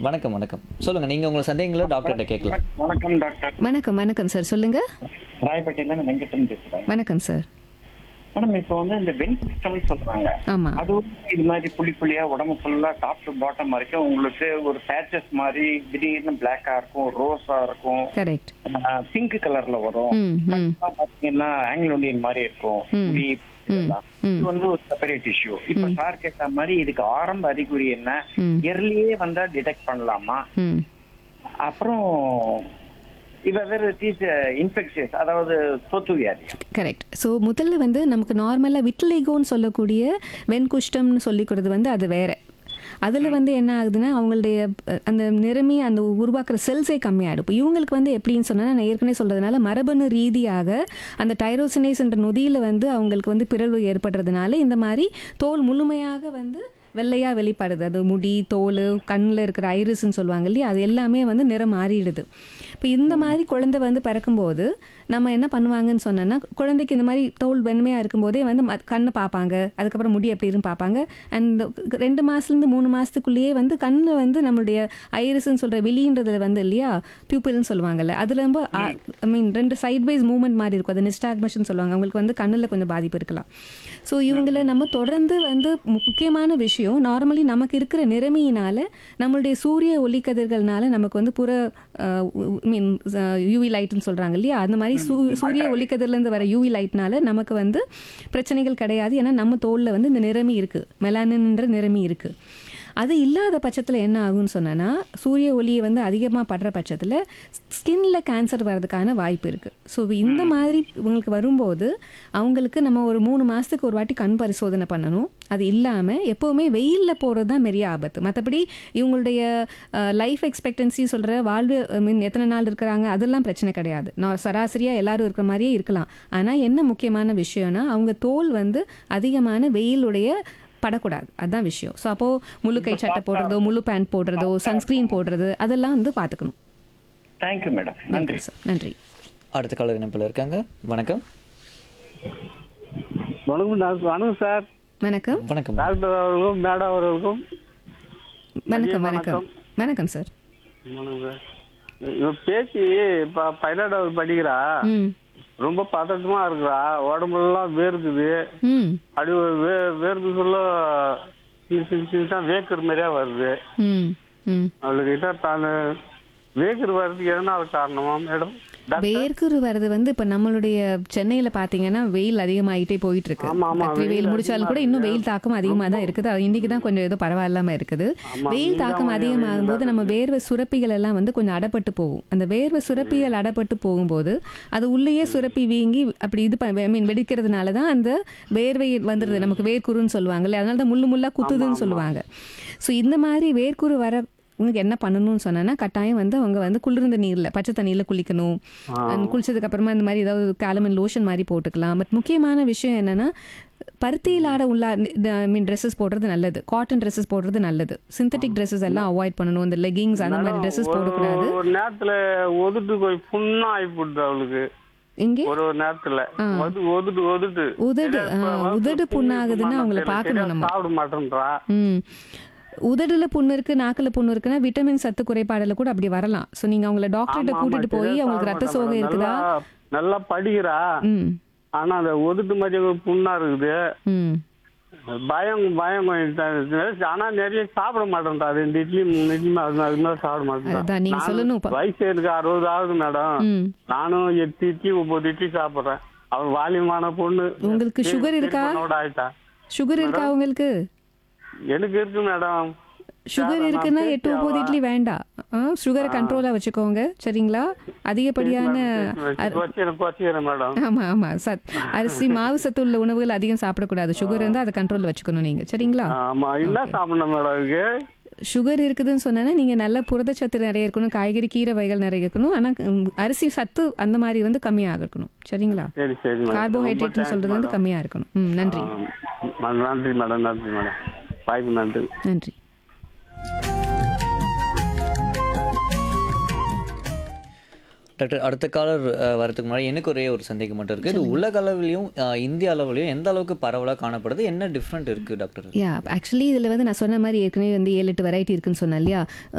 வணக்கம் வணக்கம் சொல்லுங்க நீங்க உங்க சந்தேகங்களை டாக்டர்கிட்ட கேட்கலாம் வணக்கம் டாக்டர் வணக்கம் வணக்கம் சார் சொல்லுங்க ராயப்பேட்டையில இருந்து வெங்கடன் பேசுறேன் வணக்கம் சார் மேடம் இப்போ வந்து இந்த வெண்குஷ்டம் சொல்றாங்க ஆமா அது வந்து இது மாதிரி புள்ளி புள்ளியா உடம்பு ஃபுல்லா டாப் டு பாட்டம் வரைக்கும் உங்களுக்கு ஒரு பேச்சஸ் மாதிரி திடீர்னு பிளாக்கா இருக்கும் ரோஸா இருக்கும் கரெக்ட் பிங்க் கலர்ல வரும் ம் ம் பாத்தீங்கன்னா ஆங்கிலோண்டியன் மாதிரி இருக்கும் ம். முடி இதெல்லாம். ம். இது வந்து ஒரு செப்பரேட் இஷ்யூ இப்ப சார் கேட்ட மாதிரி இதுக்கு ஆரம்ப அறிகுறி என்ன ம். எர்லியே வந்தா டிடெக்ட் பண்ணலாமா ம் அப்புறம் இது வேற தீஸ் இன்ஃபெக்ஷஸ் அதாவது சொத்து வியாதி கரெக்ட் ஸோ முதல்ல வந்து நமக்கு நார்மலாக விட்லிகோன்னு சொல்லக்கூடிய வெண்குஷ்டம்னு சொல்லிக்கிறது வந்து அது வேற அதில் வந்து என்ன ஆகுதுன்னா அவங்களுடைய அஹ், அந்த நிறமி அந்த உருவாக்குற செல்ஸே கம்மியாகிடும் இப்போ இவங்களுக்கு வந்து எப்படின்னு சொன்னால் நான் ஏற்கனவே சொல்கிறதுனால மரபணு ரீதியாக அந்த டைரோசினேஸ் என்ற நொதியில் வந்து அவங்களுக்கு வந்து பிறழ்வு ஏற்படுறதுனால இந்த மாதிரி தோல் முழுமையாக வந்து வெள்ளையாக வெளிப்படுது அது முடி தோல் கண்ணில் இருக்கிற ஐரிஸ்ன்னு சொல்லுவாங்க இல்லையா அது எல்லாமே வந்து நிறம் மாறிடுது இப்போ இந்த மாதிரி குழந்தை வந்து பிறக்கும்போது நம்ம என்ன பண்ணுவாங்கன்னு சொன்னோன்னா குழந்தைக்கு இந்த மாதிரி தோல் வெண்மையாக இருக்கும்போதே வந்து ம- கண்ணை பார்ப்பாங்க அதுக்கப்புறம் முடி எப்படி இருந்து பார்ப்பாங்க அண்ட் ரெண்டு மாதத்துலேருந்து மூணு மாதத்துக்குள்ளேயே வந்து கண்ணு வந்து நம்மளுடைய ஐரிஸ்ன்னு சொல்கிற வெளின்றதுல வந்து இல்லையா பியூப்பிள்னு சொல்லுவாங்கல்ல அதில் ரொம்ப ஐ மீன் ரெண்டு சைட் வைஸ் மூவ்மெண்ட் மாதிரி இருக்கும் அது நிஸ்டாக்மேஷன் சொல்லுவாங்க அவங்களுக்கு வந்து கண்ணில் கொஞ்சம் பாதிப்பு இருக்கலாம் ஸோ இவங்களை நம்ம தொடர்ந்து வந்து மு- முக்கியமான விஷயம் நார்மலி நமக்கு இருக்கிற நிறமையினால நம்மளுடைய சூரிய ஒளிக்கதிர்கள்னால நமக்கு வந்து புற மீன் யூவி லைட்னு சொல்கிறாங்க இல்லையா அந்த மாதிரி சூ சூரிய ஒளிக்கதிர்லேருந்து வர யூவி லைட்னால நமக்கு வந்து பிரச்சனைகள் கிடையாது ஏன்னா நம்ம தோலில் வந்து இந்த நிறமி இருக்குது மெலானின்ற நிறமி இருக்குது அது இல்லாத பட்சத்தில் என்ன ஆகும்னு சொன்னேன்னா சூரிய ஒளியை வந்து அதிகமாக படுற பட்சத்தில் ஸ்கின்ல கேன்சர் வர்றதுக்கான வாய்ப்பு இருக்குது ஸோ இந்த மாதிரி இவங்களுக்கு வரும்போது அவங்களுக்கு நம்ம ஒரு மூணு மாதத்துக்கு ஒரு வாட்டி கண் பரிசோதனை பண்ணணும் அது இல்லாமல் எப்போவுமே வெயிலில் போகிறது தான் பெரிய ஆபத்து மற்றபடி இவங்களுடைய லைஃப் எக்ஸ்பெக்டன்சி சொல்கிற வாழ்வு மீன் எத்தனை நாள் இருக்கிறாங்க அதெல்லாம் பிரச்சனை கிடையாது நான் சராசரியாக எல்லாரும் இருக்கிற மாதிரியே இருக்கலாம் ஆனால் என்ன முக்கியமான விஷயம்னா அவங்க தோல் வந்து அதிகமான வெயிலுடைய படக்கூடாது அதுதான் விஷயம் ஸோ அப்போது முழு கை சட்டை போடுறதோ முழு பேண்ட் போடுறதோ சன்ஸ்க்ரீன் போடுறது அதெல்லாம் வந்து பார்த்துக்கணும் தேங்க்யூ மேடம் நன்றி நன்றி சார் நன்றி அடுத்த காலர் இணைப்பில் இருக்காங்க வணக்கம் வணக்கம் டாக்டர் வணக்கம் சார் வணக்கம் வணக்கம் டாக்டர் அவர்களுக்கும் மேடம் அவர்களுக்கும் வணக்கம் வணக்கம் வணக்கம் சார் வணக்கம் சார் இவன் பேசி இப்போ பைலட் படிக்கிறா ம் ரொம்ப பதட்டமா இருக்கிறா உடம்புலாம் வேர்க்குது ம் அப்படி ஒரு வே வேர்க்கு சொல்ல தான் வேக்கிற மாதிரியா வருது ம் ம் அவளுக்கு கிட்ட தான் வேக்கிற வர்றதுக்கு எதனால காரணமா மேடம் வேர்க்குரு வர்றது வந்து இப்போ நம்மளுடைய சென்னையில் பார்த்தீங்கன்னா வெயில் அதிகமாகிட்டே போயிட்டு இருக்கு ஆமா, ஆமா, கத்திரி வெயில் வெயில் முடிச்சாலும் கூட இன்னும் வெயில் தாக்கம் அதிகமாக தான் இருக்குது அது இன்னைக்கு தான் கொஞ்சம் ஏதோ பரவாயில்லாம இருக்குது வெயில் தாக்கம் அதிகமாகும் போது நம்ம வேர்வை சுரப்பிகள் எல்லாம் வந்து கொஞ்சம் அடப்பட்டு போகும் அந்த வேர்வை சுரப்பிகள் அடப்பட்டு போகும்போது அது உள்ளேயே சுரப்பி வீங்கி அப்படி இது ஐ மீன் வெடிக்கிறதுனால தான் அந்த வேர்வை வந்துடுது நமக்கு வேர்க்குருன்னு சொல்லுவாங்கல்ல அதனால தான் முள்ளு முள்ளா குத்துதுன்னு சொல்லுவாங்க ஸோ இந்த மாதிரி வேர்க்குரு வர உங்களுக்கு என்ன பண்ணணும்னு சொன்னேன்னா கட்டாயம் வந்து அவங்க வந்து குளிர்ந்த நீரில் பச்சை தண்ணியில் குளிக்கணும் And குளிச்சதுக்கு அப்புறமா இந்த மாதிரி ஏதாவது காலமின் லோஷன் மாதிரி போட்டுக்கலாம் பட் முக்கியமான விஷயம் என்னன்னா பருத்தியில் ஆட உள்ள ஐ மீன் ட்ரெஸ்ஸஸ் போடுறது நல்லது காட்டன் ட்ரெஸ்ஸஸ் போடுறது நல்லது சிந்தட்டிக் ட்ரெஸ்ஸஸ் எல்லாம் அவாய்ட் பண்ணணும் இந்த லெகிங்ஸ் அந்த மாதிரி ட்ரெஸ்ஸஸ் போடக்கூடாது ஒரு நேரத்துல ஒதுட்டு போய் புண்ணா ஆகி போடுது அவளுக்கு இங்கே ஒரு ஒரு நேரத்துல ஒது- ஒதுட்டு ஒதுட்டு உதடு, சரியா, இப்ப ஆ, வந்து உதடு புண்ணாகுதுன்னா புண்ணு அவங்கள தெரியல, பார்க்கணும் சரியா நம்ம. சாப்பிட மாட்டேன்றா ம் உதடுல புண்ணு இருக்கு நாக்குல புண்ணு இருக்குன்னா விட்டமின் சத்து குறைபாடுல கூட அப்படி வரலாம் ஸோ நீங்க அவங்கள டாக்டர்கிட்ட ஆமா, கூட்டிட்டு ஆமா, போய் சரியா அவங்களுக்கு சாப்பிட ரத்த மாட்டேன் சோகை மேடம். இருக்குதா நல்லா- நல்லா படிக்கிறா ம் ஆனா அந்த ஒதுட்டு மாதிரி ஒரு புண்ணா இருக்குது ம் பயம் பயம் கொஞ்சம் தான் இருக்குது. ஆனா நிறைய சாப்பிட மாட்டேன்றா ரெண்டு இட்லி மூணு இட்லி அது அது மாதிரி சாப்பிட மாட்டேன் அதான் நீங்க சொல்லணும் இப்ப. வயசு எனக்கு அறுபது ஆகுது மேடம் ம் நானும் எட்டு இட்லி ஒன்பது இட்லி சாப்பிடுறேன் அவள் வாலியமான பொண்ணு உங்களுக்கு sugar இருக்கா? பொண்ணோட ஆயிட்டா சுகர் இருக்கா உங்களுக்கு எனக்கு இருக்கு மேடம் சுகர் இருக்குன்னா எட்டு ஒன்பது இட்லி வேண்டாம் சுகரை கண்ட்ரோலாக வச்சுக்கோங்க சரிங்களா அதிகப்படியான அ- வச்சுக்கிறேன் வச்சுக்கிறேன் மேடம் ஆமா ஆமா சத் அரிசி மாவு சத்து உள்ள உணவுகள் அதிகம் சாப்பிடக்கூடாது சுகர் இருந்தால் அதை கண்ட்ரோல் வச்சுக்கணும் நீங்க சரிங்களா ஆமா என்ன சாப்பிடணும் மேடம் இதுக்கு சுகர் இருக்குதுன்னு சொன்னா நீங்க நல்ல புரதச்சத்து நிறைய இருக்கணும் காய்கறி கீரை வகைகள் நிறைய இருக்கணும் ஆனா ம், அரிசி சத்து அந்த மாதிரி வந்து கம்மியாக இருக்கணும் சரிங்களா சரி சரி மேடம் கார்போஹைட்ரேட்னு சொல்றது வந்து கம்மியா இருக்கணும் ம் நன்றி ஆ, நன்றி மேடம் நன்றி மேடம் வாய்ப்பு நன்றி நன்றி டாக்டர் அடுத்த காலர் அஹ், வரதுக்கு முன்னாடி எனக்கு ஒரே ஒரு சந்தேகம் மட்டும் இருக்கு இது உலக அளவிலையும் அஹ், இந்திய அளவிலையும் எந்த அளவுக்கு பரவலாக காணப்படுது என்ன டிஃப்ரெண்ட் இருக்கு டாக்டர் யா ஆக்சுவலி இதில் வந்து நான் சொன்ன மாதிரி ஏற்கனவே வந்து ஏழு எட்டு வெரைட்டி இருக்குன்னு சொன்னேன் இல்லையா